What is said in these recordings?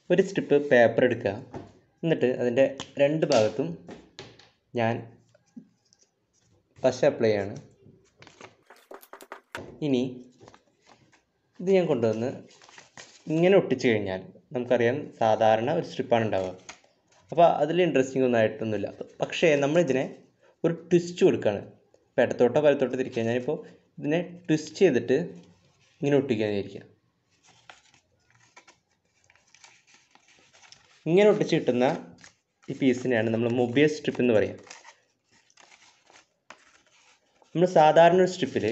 ഒരു strip paper എടുക്കുക എന്നിട്ട് അതിൻ്റെ രണ്ട് ഭാഗത്തും ഞാൻ പശ അപ്ലൈ ചെയ്യാണ് ഇനി ഇത് ഞാൻ കൊണ്ടുവന്ന് ഇങ്ങനെ ഒട്ടിച്ച് കഴിഞ്ഞാൽ നമുക്കറിയാം സാധാരണ ഒരു സ്ട്രിപ്പാണ് ഉണ്ടാവുക അപ്പോൾ അതിൽ ഇൻട്രസ്റ്റിംഗ് ഒന്നും ആയിട്ടൊന്നുമില്ല പക്ഷേ നമ്മളിതിനെ ഒരു ട്വിസ്റ്റ് കൊടുക്കുകയാണ് ഇപ്പോൾ ഇടത്തോട്ടോ വലത്തോട്ടോ തിരിക്കുക ഞാനിപ്പോൾ ഇതിനെ ട്വിസ്റ്റ് ചെയ്തിട്ട് ഇങ്ങനെ ഒട്ടിക്കാൻ വിചാരിക്കുക ഇങ്ങനെ ഒട്ടിച്ച് കിട്ടുന്ന ഈ പീസിനെയാണ് നമ്മൾ മൊബിയസ് സ്ട്രിപ്പ് എന്ന് പറയുക നമ്മൾ സാധാരണ ഒരു സ്ട്രിപ്പിൽ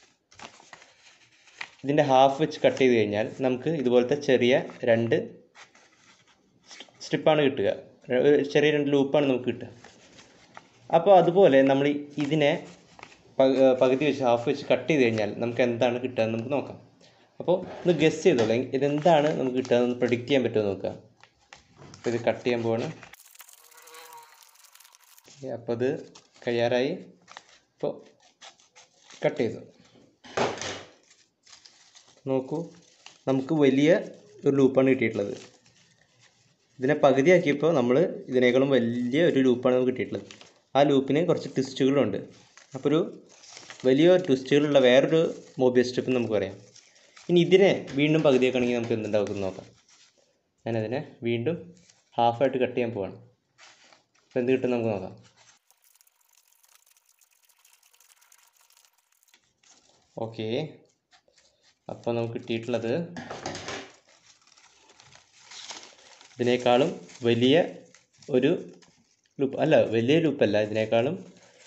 ഇതിൻ്റെ ഹാഫ് വെച്ച് കട്ട് ചെയ്ത് കഴിഞ്ഞാൽ നമുക്ക് ഇതുപോലത്തെ ചെറിയ രണ്ട് സ്ട്രിപ്പാണ് കിട്ടുക ഒരു ചെറിയ രണ്ട് ലൂപ്പാണ് നമുക്ക് കിട്ടുക അപ്പോൾ അതുപോലെ നമ്മൾ ഇതിനെ പ- പകുതി വെച്ച് ഹാഫ് വെച്ച് കട്ട് ചെയ്ത് കഴിഞ്ഞാൽ നമുക്ക് എന്താണ് കിട്ടുക എന്ന് നമുക്ക് നോക്കാം അപ്പോൾ ഒന്ന് ഗസ് ചെയ്തോളൂ ഇതെന്താണ് നമുക്ക് കിട്ടുക എന്ന് പ്രഡിക്റ്റ് ചെയ്യാൻ പറ്റുമോ നോക്കുക അപ്പോൾ ഇത് കട്ട് ചെയ്യാൻ പോവാണ് അപ്പോൾ ഇത് കഴിയാറായി അപ്പോൾ കട്ട് ചെയ്തു നോക്കൂ നമുക്ക് വലിയ ഒരു ലൂപ്പാണ് കിട്ടിയിട്ടുള്ളത് ഇതിനെ പകുതിയാക്കിയപ്പോൾ നമ്മൾ ഇതിനേക്കാളും വലിയ ഒരു ലൂപ്പാണ് നമുക്ക് കിട്ടിയിട്ടുള്ളത് ആ ലൂപ്പിന് കുറച്ച് ട്വിസ്റ്റുകളുണ്ട് അപ്പോൾ ഒരു വലിയ ട്വിസ്റ്റുകളുള്ള വേറൊരു മൊബൈൽ സ്ട്രിപ്പ് നമുക്ക് പറയാം ഇനി ഇതിനെ വീണ്ടും പകുതിയാക്കണമെങ്കിൽ നമുക്ക് എന്തുണ്ടാവും നോക്കാം ഞാനതിനെ വീണ്ടും ഹാഫായിട്ട് കട്ട് ചെയ്യാൻ പോവാണ് അപ്പോൾ എന്ത് കിട്ടും നമുക്ക് നോക്കാം ഓക്കേ അപ്പോൾ നമുക്ക് കിട്ടിയിട്ടുള്ളത് ഇതിനേക്കാളും വലിയ ഒരു ലൂപ്പ് അല്ല വലിയ ലൂപ്പല്ല ഇതിനേക്കാളും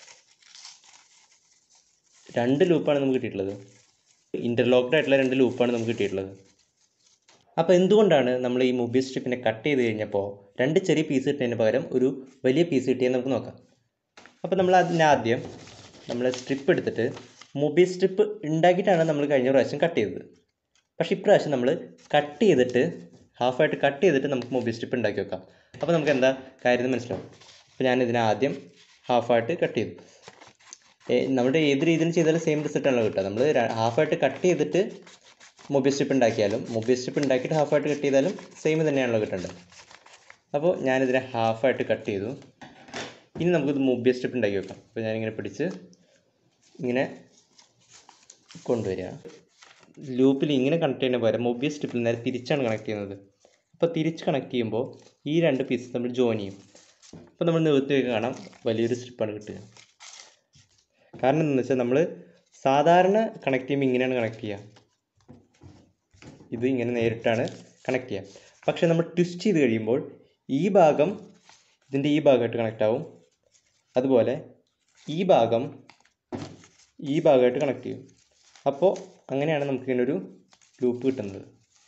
രണ്ട് ലൂപ്പാണ് നമുക്ക് കിട്ടിയിട്ടുള്ളത് ഇൻ്റർലോക്ക്ഡ് ആയിട്ടുള്ള രണ്ട് ലൂപ്പാണ് നമുക്ക് കിട്ടിയിട്ടുള്ളത് അപ്പോൾ എന്തുകൊണ്ടാണ് നമ്മൾ ഈ മൊബൈൽ സ്ട്രിപ്പിനെ കട്ട് ചെയ്ത് കഴിഞ്ഞപ്പോൾ രണ്ട് ചെറിയ പീസ് കിട്ടുന്നതിന് പകരം ഒരു വലിയ പീസ് കിട്ടിയെന്ന് നമുക്ക് നോക്കാം അപ്പോൾ നമ്മൾ അതിനാദ്യം നമ്മൾ സ്ട്രിപ്പ് എടുത്തിട്ട് മൊബൈൽ സ്ട്രിപ്പ് ഉണ്ടാക്കിയിട്ടാണ് നമ്മൾ കഴിഞ്ഞ പ്രാവശ്യം കട്ട് ചെയ്തത് പക്ഷേ ഇപ്രാവശ്യം നമ്മൾ കട്ട് ചെയ്തിട്ട് ഹാഫായിട്ട് കട്ട് ചെയ്തിട്ട് നമുക്ക് മൊബൈൽ സ്ട്രിപ്പ് ഉണ്ടാക്കി വെക്കാം അപ്പോൾ നമുക്ക് എന്താ കാര്യം എന്ന് മനസ്സിലാവും അപ്പോൾ ഞാൻ ഇതിനെ ആദ്യം ഹാഫായിട്ട് കട്ട് ചെയ്തു ഏ- നമ്മുടെ ഏത് രീതിയിൽ ചെയ്താലും സെയിം റിസൾട്ടാണല്ലോ കിട്ടുക നമ്മൾ ഹാഫായിട്ട് കട്ട് ചെയ്തിട്ട് മൊബൈൽ സ്ട്രിപ്പ് ഉണ്ടാക്കിയാലും മൊബൈൽ സ്ട്രിപ്പ് ഉണ്ടാക്കിയിട്ട് ഹാഫായിട്ട് കട്ട് ചെയ്താലും സെയിം തന്നെയാണല്ലോ കിട്ടേണ്ടത് അപ്പോൾ ഞാനിതിനെ ഹാഫായിട്ട് കട്ട് ചെയ്തു ഇനി നമുക്കിത് മൊബൈൽ സ്ട്രിപ്പ് ഉണ്ടാക്കി വെക്കാം അപ്പോൾ ഞാനിങ്ങനെ പിടിച്ച് ഇങ്ങനെ കൊണ്ടുവരിക ലൂപ്പിൽ ഇങ്ങനെ കണക്ട് ചെയ്യുന്ന പകരം മൊബൈൽ സ്ട്രിപ്പിൽ നേരെ തിരിച്ചാണ് കണക്ട് ചെയ്യുന്നത് അപ്പോൾ തിരിച്ച് കണക്ട് ചെയ്യുമ്പോൾ ഈ രണ്ട് പീസ് നമ്മൾ ജോയിൻ ചെയ്യും അപ്പോൾ നമ്മൾ നിവൃത്തി നോക്കി കാണാം വലിയൊരു സ്ട്രിപ്പാണ് കിട്ടുക കാരണം എന്താണെന്ന് വെച്ചാൽ നമ്മൾ സാധാരണ കണക്ട് ചെയ്യുമ്പോൾ ഇങ്ങനെയാണ് കണക്ട് ചെയ്യുക ഇത് ഇങ്ങനെ നേരിട്ടാണ് കണക്ട് ചെയ്യുക പക്ഷേ നമ്മൾ ട്വിസ്റ്റ് ചെയ്ത് കഴിയുമ്പോൾ ഈ ഭാഗം ഇതിൻ്റെ ഈ ഭാഗമായിട്ട് കണക്റ്റ് ആവും അതുപോലെ ഈ ഭാഗം ഈ ഭാഗമായിട്ട് കണക്ട് ചെയ്യും അപ്പോൾ അങ്ങനെയാണ് നമുക്കിങ്ങനെ ഒരു ലൂപ്പ് കിട്ടുന്നത്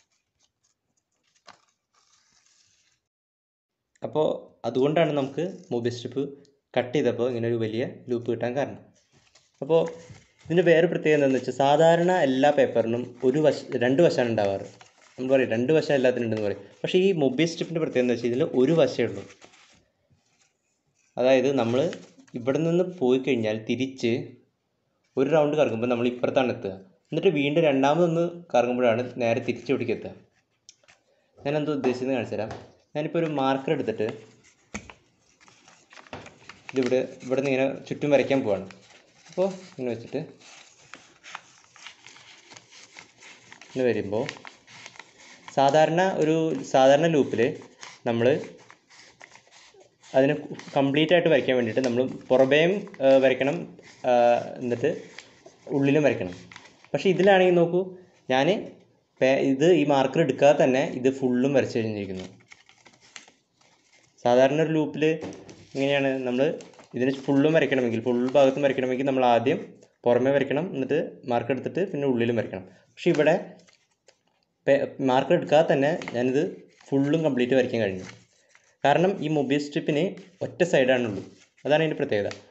അപ്പോൾ അതുകൊണ്ടാണ് നമുക്ക് മൊബൈൽ സ്ട്രിപ്പ് കട്ട് ചെയ്തപ്പോൾ ഇങ്ങനെ ഒരു വലിയ ലൂപ്പ് കിട്ടാൻ കാരണം അപ്പോൾ ഇതിൻ്റെ വേറെ പ്രത്യേകത എന്താണെന്ന് വെച്ചാൽ സാധാരണ എല്ലാ പേപ്പറിനും ഒരു വശ രണ്ട് വശമാണ് ഉണ്ടാവാറ് നമ്മൾ പറയും രണ്ട് വശം എല്ലാത്തിനും ഉണ്ടെന്ന് പറയും പക്ഷേ ഈ മൊബൈൽ സ്ട്രിപ്പിൻ്റെ പ്രത്യേകത എന്താ വെച്ചാൽ ഇതിൽ ഒരു വശമേ ഉള്ളൂ അതായത് നമ്മൾ ഇവിടെ നിന്ന് പോയി കഴിഞ്ഞാൽ തിരിച്ച് ഒരു റൗണ്ട് കറങ്ങുമ്പോൾ നമ്മൾ ഇപ്പുറത്താണ് എത്തുക എന്നിട്ട് വീണ്ടും രണ്ടാമതൊന്ന് കറങ്ങുമ്പോഴാണ് നേരെ തിരിച്ച് ഇവിടേക്ക് എത്തുക ഞാൻ എന്തോ ഉദ്ദേശിച്ചത് കാണിച്ചു തരാം ഞാനിപ്പോൾ ഒരു മാർക്കർ എടുത്തിട്ട് ഇതിവിടെ ഇവിടെ നിന്ന് ഇങ്ങനെ ചുറ്റും വരയ്ക്കാൻ പോവാണ് അപ്പോൾ ഇങ്ങനെ വെച്ചിട്ട് ഇങ്ങനെ വരുമ്പോൾ സാധാരണ ഒരു സാധാരണ ലൂപ്പിൽ നമ്മൾ അതിനെ കംപ്ലീറ്റ് ആയിട്ട് വരയ്ക്കാൻ വേണ്ടിയിട്ട് നമ്മൾ പുറമേയും ആ, വരയ്ക്കണം ആ, എന്നിട്ട് ഉള്ളിലും വരയ്ക്കണം പക്ഷേ ഇതിലാണെങ്കിൽ നോക്കൂ ഞാൻ ഇത് ഈ മാർക്കർ എടുക്കാതെ തന്നെ ഇത് ഫുള്ളും വരച്ച് കഴിഞ്ഞിരിക്കുന്നു സാധാരണ ഒരു ലൂപ്പിൽ ഇങ്ങനെയാണ് നമ്മൾ ഇതിന് ഫുള്ളും വരയ്ക്കണമെങ്കിൽ ഫുൾ ഭാഗത്തും വരയ്ക്കണമെങ്കിൽ നമ്മൾ ആദ്യം പുറമേ വരയ്ക്കണം എന്നിട്ട് മാർക്ക് എടുത്തിട്ട് പിന്നെ ഉള്ളിലും വരയ്ക്കണം പക്ഷേ ഇവിടെ മാർക്ക് എടുക്കാതെ തന്നെ ഞാനിത് ഫുള്ളും കംപ്ലീറ്റ് വരയ്ക്കാൻ കഴിഞ്ഞു കാരണം ഈ മൊബൈൽ സ്ട്രിപ്പിന് ഒറ്റ സൈഡാണുള്ളൂ അതാണ് അതിൻ്റെ പ്രത്യേകത